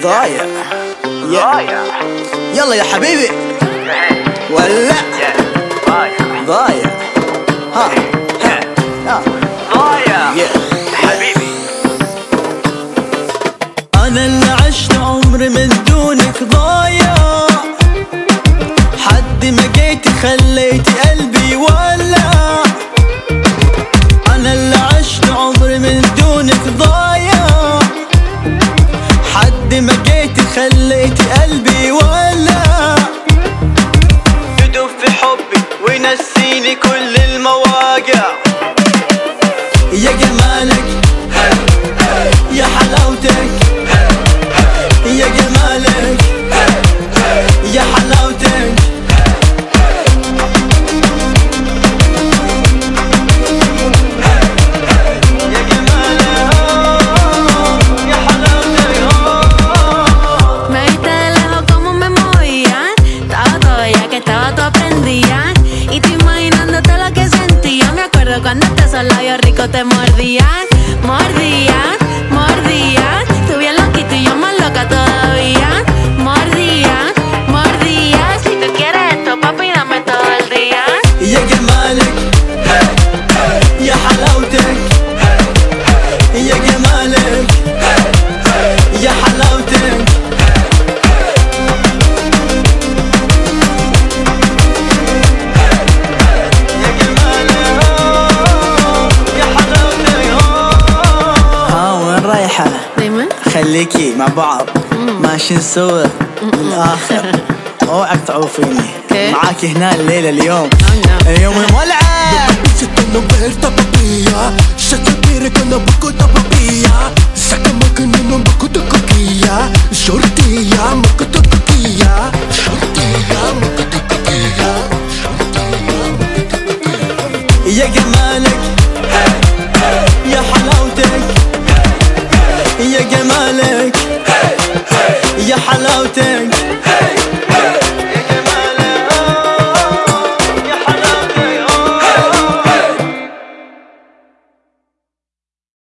ضايع يا يلا يا حبيبي ولا ضايع ها ها ضايع يا حبيبي انا اللي عشت عمري من دونك ضايع حد ما جيت خليت قلبي ولع انا اللي عشت عمري من دونك ضايع حد ما جيت خليت قلبي ولع يدوب في حبي وينسيني كل المواجع يا جمالك يا حلاوتك يا جمالك يا حلاوتك يا جمالك يا حلاوتك Me viste de lejos como me movía Estaba todo ya que estaba todo prendía Y te imaginándote lo que sentía Me acuerdo cuando esos labios ricos te mordían Mordían, mordían Tú bien loquito y yo más loca todavía Mordían, mordían Si tú quieres esto papi dame todo el día يا جمالك يا حلاوتك يا جمالك يا حلاوتك يا جمالك يا حلاوتك ها وين رايحة؟ Dime خليكي مع بعض ماشي سوا للآخر اوعك تعوفيني كيف؟ معاكي هنا الليلة اليوم Oh, no. اليوم المولعة Visitando ver tapapia Shaka pere kana buku tapapia Saka makana no buku tukukia Shortiya maku tukukia Shortiya maku tukukia يا جمالك يا حلاوتك يا جمالك يا حلاوتك